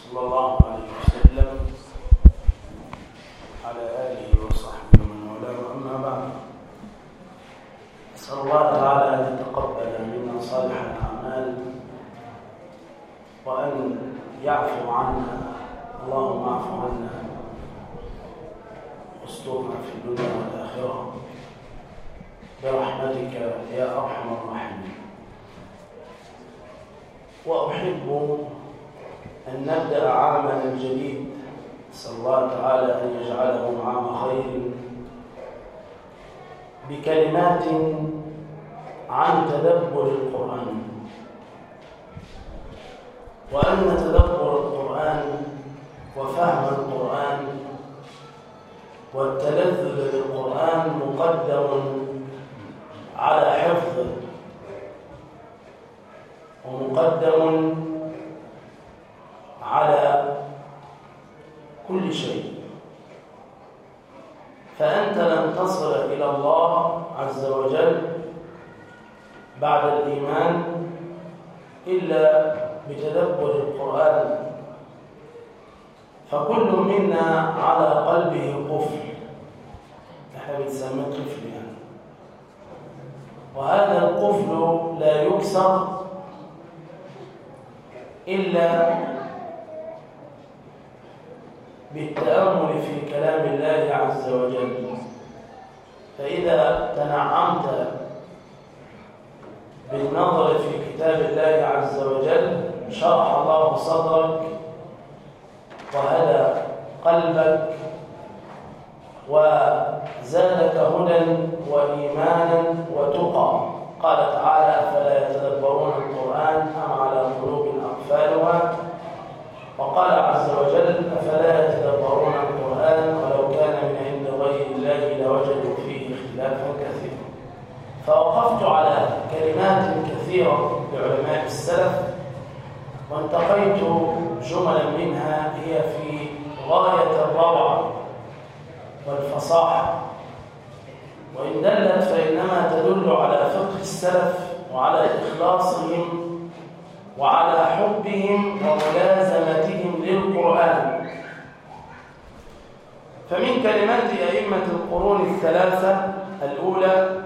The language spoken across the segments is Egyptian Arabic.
صلى الله عليه وسلم على آله وصحبه ومن والاه أما بعد أسأل الله تعالى أن يتقبل منا صالح الأعمال وأن يعفو عنا اللهم اعف عنا واسترنا في الدنيا والآخرة برحمتك يا أرحم الراحمين وأحب أن نبدأ عامنا الجديد نسأل الله تعالى أن يجعله عام خير بكلمات عن تدبر القرآن وأن تدبر القرآن وفهم القرآن والتلذذ بالقرآن مقدم على حفظه ومقدم على كل شيء فأنت لن تصل إلى الله عز وجل بعد الإيمان إلا بتدبر القرآن فكل منا على قلبه قفل احنا بنسميه قفل يعني وهذا القفل لا يكسر إلا بالتأمل في كلام الله عز وجل فإذا تنعمت بالنظر في كتاب الله عز وجل شرح الله صدرك وهدى قلبك وزادك هدى وإيمانا وتقى قال تعالى أفلا يتدبرون القرآن أم على قلوب أقفالها وقال عز وجل أفلا يتدبرون القرآن ولو كان من عند غير الله لوجدوا فيه اختلافا كثيرا فوقفت على كلمات كثيرة لعلماء السلف وانتقيت جملا منها هي في غاية الروعة والفصاحة وإن دلت فإنما تدل على فقه السلف وعلى إخلاصهم وعلى حبهم وملازمتهم للقرآن فمن كلمات أئمة القرون الثلاثة الأولى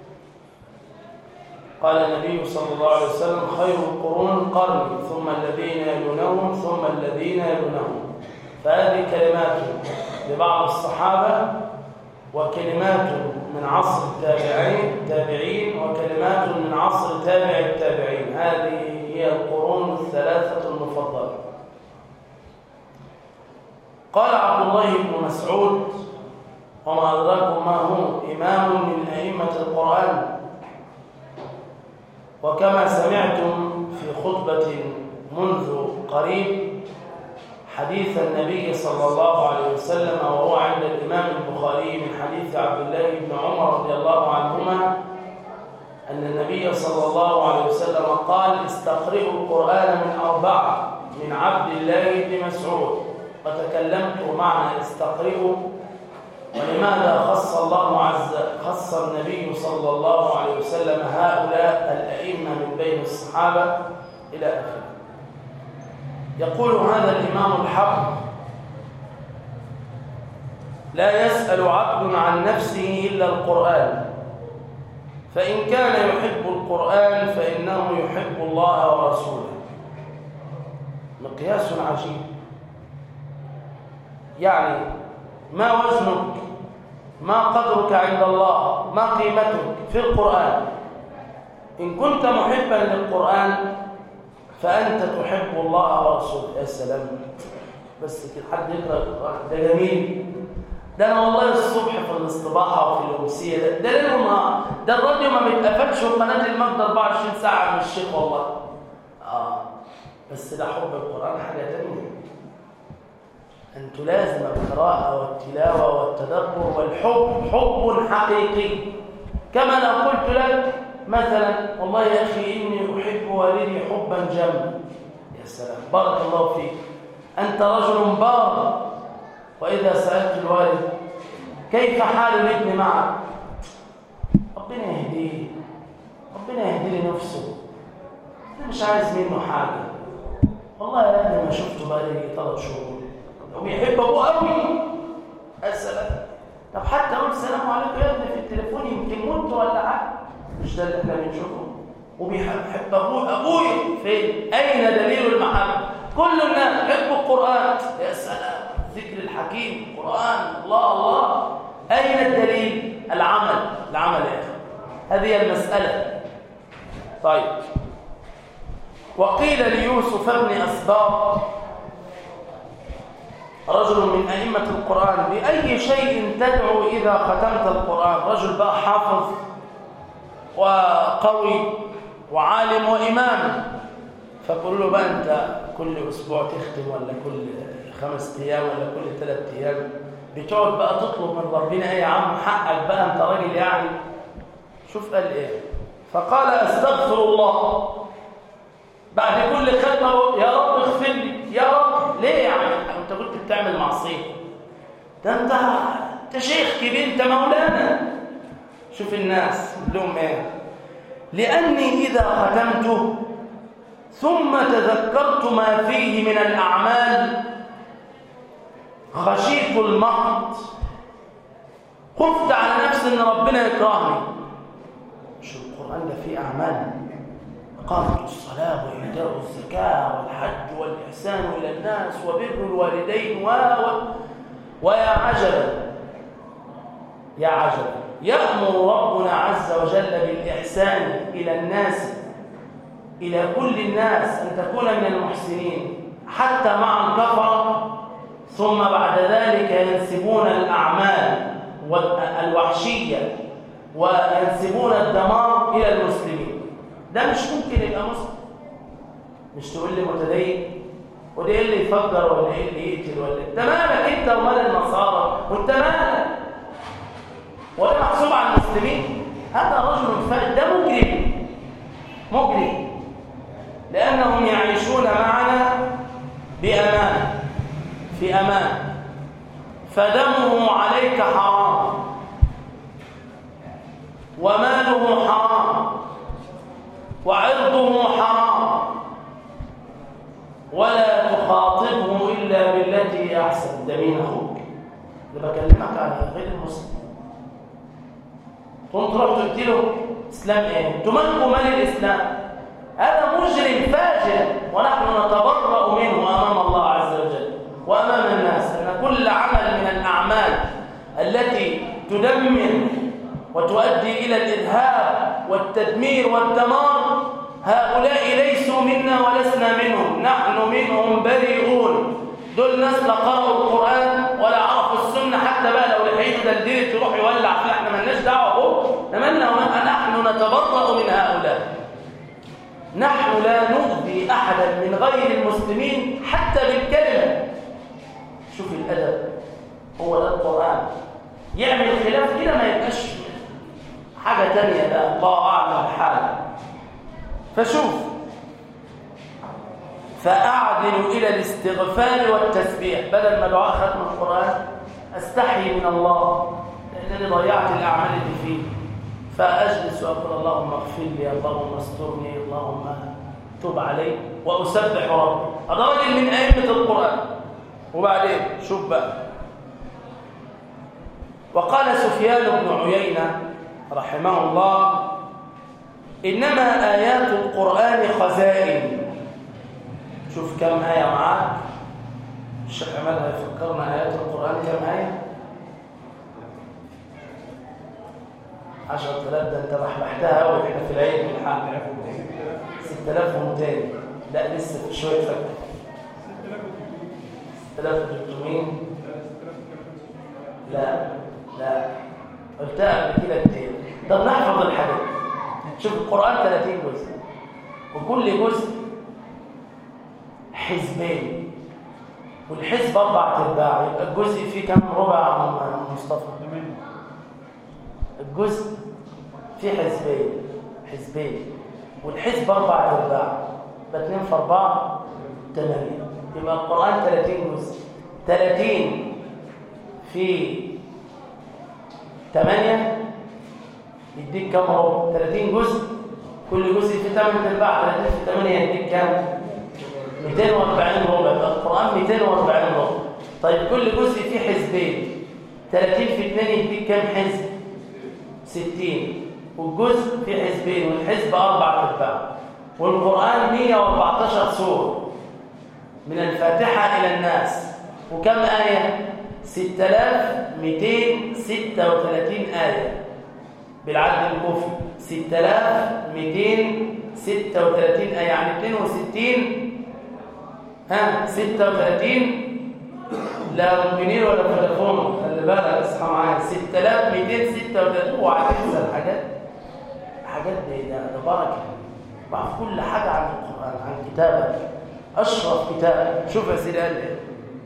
قال النبي صلى الله عليه وسلم خير القرون قرني ثم الذين يلونهم ثم الذين يلونهم فهذه كلمات لبعض الصحابة وكلمات من عصر التابعين التابعين وكلمات من عصر تابع التابعين هذه هي القرون الثلاثة المفضلة قال عبد الله بن مسعود وما أدراكم ما هو إمام من أئمة القرآن وكما سمعتم في خطبة منذ قريب حديث النبي صلى الله عليه وسلم وهو عند الإمام البخاري من حديث عبد الله بن عمر رضي الله عنهما أن النبي صلى الله عليه وسلم قال استقرئوا القرآن من أربعة من عبد الله بن مسعود وتكلمت معنى استقرئوا ولماذا خص الله عز خص النبي صلى الله عليه وسلم هؤلاء الأئمة من بين الصحابة إلى آخره يقول هذا الإمام الحق لا يسأل عبد عن نفسه إلا القرآن فإن كان يحب القرآن فإنه يحب الله ورسوله مقياس عجيب يعني ما وزنك ما قدرك عند الله ما قيمتك في القرآن إن كنت محبا للقرآن فأنت تحب الله ورسوله يا سلام بس كده حد يقرأ القرآن ده جميل ده انا والله الصبح في الاستباحه وفي الامسيه ده ده ليل ونهار ده الراديو ما بيتقفلش وقناه المجد 24 ساعه من الشيخ والله اه بس ده حب القران حاجه ثانيه ان تلازم القراءه والتلاوه والتدبر والحب حب حقيقي كما لو قلت لك مثلا والله يا اخي اني احب والدي حبا جما يا سلام بارك الله فيك انت رجل بار وإذا سألت الوالد كيف حال الابن معك ربنا يهديه ربنا يهدي لي نفسه أنا مش عايز منه حاجة والله يا ابني ما شفته بقى لي ثلاث شهور وبيحب ابوه قوي السلام طب حتى اقول السلام عليكم يا ابني في التليفون يمكن مت ولا حاجه مش ده اللي احنا بنشوفه وبيحب ابوه ابويا فين اين دليل المحبه كل الناس يحبوا القران يا سلام ذكر الحكيم القران الله الله اين الدليل العمل العمل يا اخي هذه المساله طيب وقيل ليوسف بن اسباط رجل من أئمة القرآن بأي شيء تدعو إذا ختمت القرآن رجل بقى حافظ وقوي وعالم وإمام فقالوا له بقى أنت كل أسبوع تختم ولا كل خمس أيام ولا كل ثلاث أيام بتقعد بقى تطلب من ربنا إيه يا عم حقك بقى أنت راجل يعني شوف قال إيه فقال أستغفر الله بعد كل ختمة يا رب اغفر لي يا رب ليه يعني انت كنت بتعمل معصيه ده انت انت شيخ كبير انت مولانا شوف الناس لهم ايه لاني اذا ختمته ثم تذكرت ما فيه من الاعمال خشيت المقت خفت على نفسي ان ربنا يكرهني مش القران ده فيه اعمال إقامة الصلاة وإيتاء الزكاة والحج والإحسان إلى الناس وبر الوالدين و و ويا عجبا يا عجبا يأمر ربنا عز وجل بالإحسان إلى الناس إلى كل الناس أن تكون من المحسنين حتى مع الكفرة ثم بعد ذلك ينسبون الأعمال الوحشية وينسبون الدمار إلى المسلمين ده مش ممكن يبقى مسلم مش تقول لي متدين وده ايه اللي يفجر ولا ايه اللي يقتل ولا انت مالك انت ومال النصارى وانت مالك ولا محسوب على المسلمين هذا رجل فارد ده مجرم مجرم لانهم يعيشون معنا بامان في امان فدمه عليك حرام وماله حرام وعرضه حرام ولا تخاطبه إلا بالتي هي أحسن ده مين أخوك اللي بكلمك عن غير المسلم تقوم تروح قلت له إسلام إيه؟ أنتوا مالكم مال الإسلام هذا مجرم فاجر ونحن نتبرأ منه أمام الله عز وجل وأمام الناس أن كل عمل من الأعمال التي تدمر وتؤدي إلى الإرهاب والتدمير والدمار هؤلاء ليسوا منا ولسنا منهم نحن منهم بريئون دول ناس لا قرأوا القرآن ولا عرفوا السنة حتى بقى لو لحيته دلدلت يروح يولع فيه احنا مالناش دعوة به نمنا نحن نتبرأ من هؤلاء نحن لا نؤذي أحدا من غير المسلمين حتى بالكلمة شوف الأدب هو ده القرآن يعمل خلاف كده ما يبقاش حاجة تانية ده الله أعلم حاله فشوف فأعدل إلى الاستغفار والتسبيح بدل ما دعاء ختم القرآن أستحي من الله لأنني ضيعت الأعمال اللي فيه فأجلس وأقول اللهم اغفر لي اللهم استرني اللهم تب علي وأسبح ربي هذا راجل من أئمة القرآن وبعدين شوف بقى وقال سفيان بن عيينة رحمه الله إنما آيات القرآن خزائن شوف كم آية معاك الشيخ عماد هيفكرنا آيات القرآن كم آية عشرة آلاف ده أنت رحمحتها أوي إحنا في العيد من حق ستة آلاف ومتين لا لسه في شوية فكر ستة آلاف وتلتمين لا لا قلتها قبل كده كتير طب نحفظ الحديث شوف القرآن 30 جزء وكل جزء حزبين والحزب أربع أرباع يبقى الجزء فيه كم ربع عم مصطفى الجزء فيه حزبين حزبين والحزب أربع أرباع يبقى 2 في 4 8 يبقى القرآن 30 جزء 30 في 8 يديك كم ربع 30 جزء كل جزء في 8 ارباع 30 في 8 يديك كام 240 ربع يبقى القرآن 240 نقطة طيب كل جزء فيه حزبين 30 في 2 يديك كام حزب 60 والجزء فيه حزبين والحزب أربع أتباع والقرآن 114 سورة من الفاتحة إلى الناس وكم آية 6236 آية بالعدد الكوفي 6236 آية يعني 62 ها 36 لا ممكنين ولا فودافون خلي بالك اصحى معايا 6236 وهتنسى الحاجات حاجات دي ده, ده بركه بعرف كل حاجه عن القران عن كتابك اشرف كتاب شوف يا سيدي قال ايه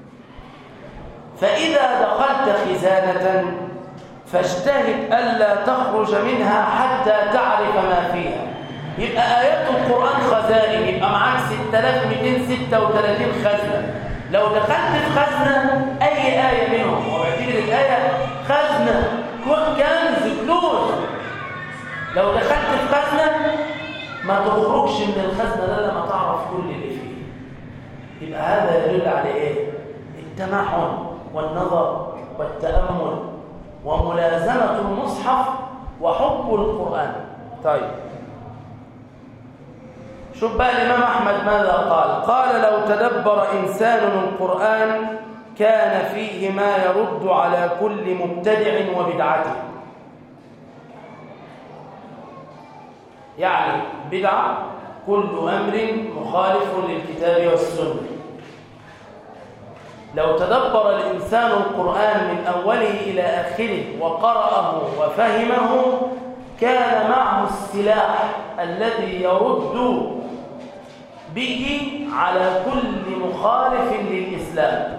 فاذا دخلت خزانه فاجتهد الا تخرج منها حتى تعرف ما فيها يبقى آيات القرآن خزائن يبقى معاك 6236 خزنة لو دخلت في خزنة أي آية منهم وبعتبر الآية خزنة كنز كنوز لو دخلت في خزنة ما تخرجش من الخزنة ده لما تعرف كل اللي فيه يبقى هذا يدل على إيه؟ التمعن والنظر والتأمل وملازمة المصحف وحب القرآن طيب شوف بقى الإمام أحمد ماذا قال قال لو تدبر إنسان القرآن كان فيه ما يرد على كل مبتدع وبدعته يعني بدعة كل أمر مخالف للكتاب والسنة لو تدبر الإنسان القرآن من أوله إلى آخره وقرأه وفهمه كان معه السلاح الذي يرد به على كل مخالف للإسلام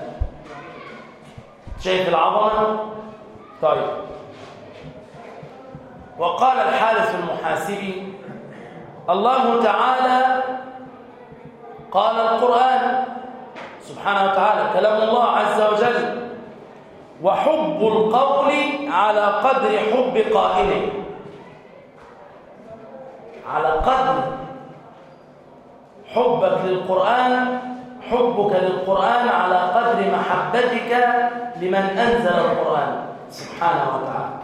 شايف العظمة؟ طيب وقال الحارث المحاسبي الله تعالى قال القرآن سبحانه وتعالى كلام الله عز وجل وحب القول على قدر حب قائله على قدر حبك للقرآن حبك للقرآن على قدر محبتك لمن أنزل القرآن سبحانه وتعالى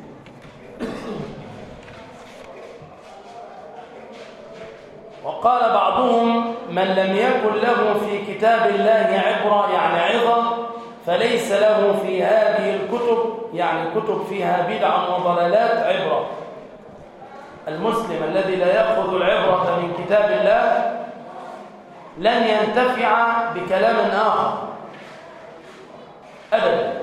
وقال بعضهم من لم يكن له في كتاب الله عبرة يعني عظة فليس له في هذه الكتب يعني كتب فيها بدعا وضلالات عبرة المسلم الذي لا يأخذ العبرة من كتاب الله لن ينتفع بكلام آخر أبدا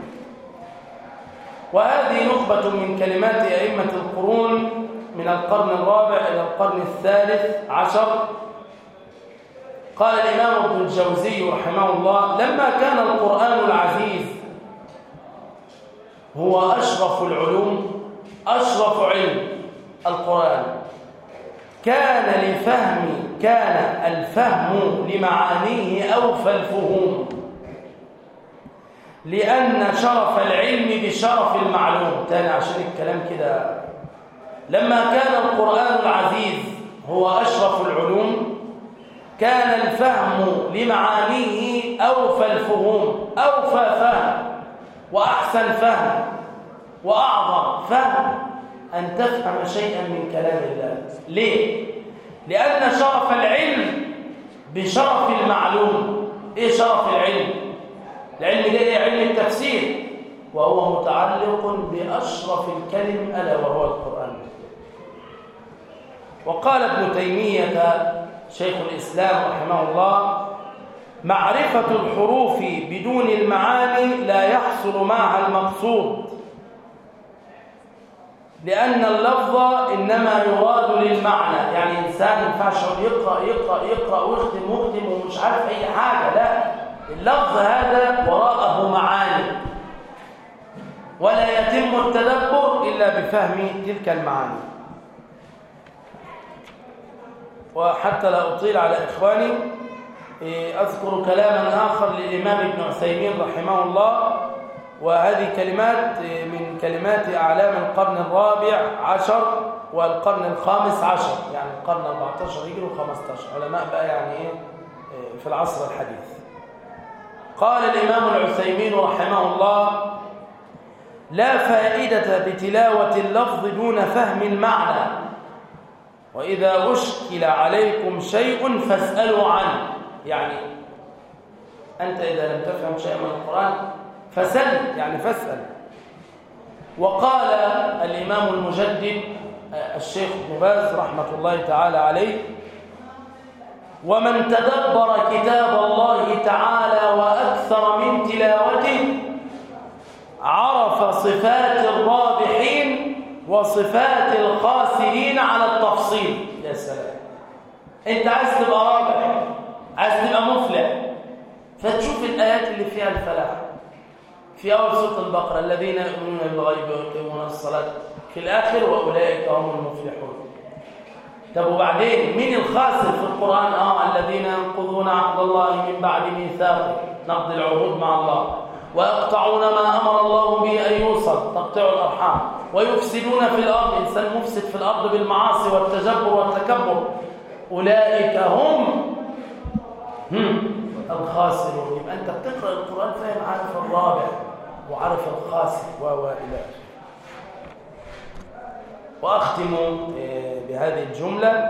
وهذه نخبة من كلمات أئمة القرون من القرن الرابع إلى القرن الثالث عشر قال الإمام ابن الجوزي رحمه الله لما كان القرآن العزيز هو أشرف العلوم أشرف علم القرآن كان لفهم كان الفهم لمعانيه أوفى الفهوم لأن شرف العلم بشرف المعلوم تاني عشان الكلام كده لما كان القرآن العزيز هو أشرف العلوم كان الفهم لمعانيه أوفى الفهوم أوفى فهم وأحسن فهم وأعظم فهم أن تفهم شيئا من كلام الله ليه؟ لأن شرف العلم بشرف المعلوم إيه شرف العلم؟ العلم ده إيه علم التفسير وهو متعلق بأشرف الكلم ألا وهو القرآن وقال ابن تيمية شيخ الإسلام رحمه الله معرفة الحروف بدون المعاني لا يحصل معها المقصود لأن اللفظ إنما يراد للمعنى يعني إنسان ينفعش يقرأ يقرأ يقرأ ويختم ويختم ومش عارف أي حاجة لا اللفظ هذا وراءه معاني ولا يتم التدبر إلا بفهم تلك المعاني وحتى لا أطيل على إخواني أذكر كلاما آخر للإمام ابن عثيمين رحمه الله وهذه كلمات من كلمات أعلام القرن الرابع عشر والقرن الخامس عشر يعني القرن 14 هجري و15 علماء بقى يعني إيه في العصر الحديث قال الإمام العثيمين رحمه الله لا فائدة بتلاوة اللفظ دون فهم المعنى وإذا أشكل عليكم شيء فاسألوا عنه يعني أنت إذا لم تفهم شيئا من القرآن فسل يعني فاسأل وقال الإمام المجدد الشيخ ابن باز رحمة الله تعالى عليه ومن تدبر كتاب الله تعالى وأكثر من تلاوته عرف صفات الرابحين وصفات الخاسرين على التفصيل يا سلام انت عايز تبقى رابح عايز تبقى مفلح فتشوف الآيات اللي فيها الفلاح في أول سورة البقرة الذين يؤمنون بالغيب ويقيمون الصلاة في الآخر وأولئك هم المفلحون طب وبعدين مين الخاسر في القرآن اه الذين ينقضون عهد الله من بعد ميثاقه نقض العهود مع الله ويقطعون ما أمر الله به أن يوصل تقطيع الأرحام ويفسدون في الأرض إنسان مفسد في الأرض بالمعاصي والتجبر والتكبر أولئك هم هم الخاسرون يبقى أنت بتقرأ القرآن فاهم عارف الرابع وعارف الخاسر و إلى آخره وأختم بهذه الجملة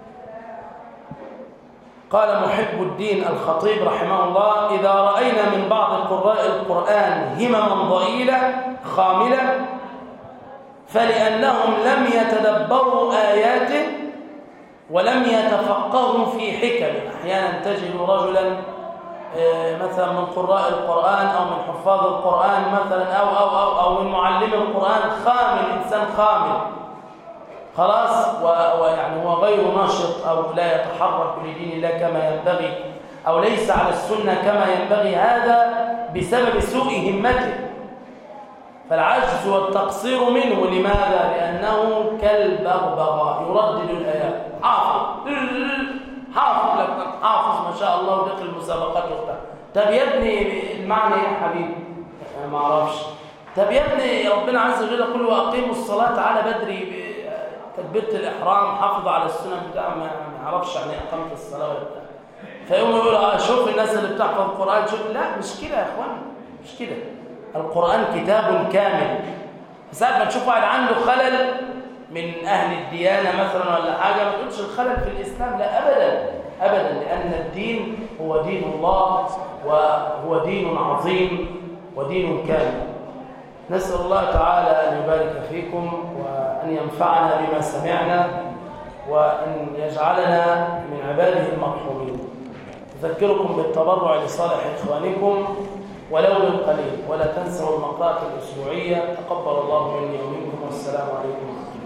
قال محب الدين الخطيب رحمه الله إذا رأينا من بعض قراء القرآن همما ضئيلة خاملة فلأنهم لم يتدبروا آياته ولم يتفقهوا في حكمه أحيانا تجد رجلا مثلا من قراء القرآن أو من حفاظ القرآن مثلا أو أو أو, أو من معلم القرآن خامل إنسان خامل خلاص ويعني هو غير ناشط أو لا يتحرك لدين الله كما ينبغي أو ليس على السنة كما ينبغي هذا بسبب سوء همته فالعجز والتقصير منه لماذا؟ لأنه كالبغبغاء يردد الآيات حافظ حافظ لك حافظ ما شاء الله ودخل المسابقات وبتاع طب يا ابني المعنى ايه يا حبيبي؟ أنا ما اعرفش طب يا ابني ربنا عز وجل يقول واقيموا الصلاة على بدري تكبيره الاحرام حافظ على السنن بتاع ما يعرفش يعني اقامه الصلاه ولا بتاع فيقوم يقول اه شوف الناس اللي بتحفظ القران شوف لا مش كده يا اخوان مش كده القران كتاب كامل ساعات ما تشوف واحد عنده خلل من اهل الديانه مثلا ولا حاجه ما تقولش الخلل في الاسلام لا ابدا ابدا لان الدين هو دين الله وهو دين عظيم ودين كامل نسال الله تعالى ان يبارك فيكم وأن ينفعنا بما سمعنا وأن يجعلنا من عباده المرحومين أذكركم بالتبرع لصالح إخوانكم ولو بالقليل ولا تنسوا المقاطع الأسبوعية تقبل الله مني ومنكم والسلام عليكم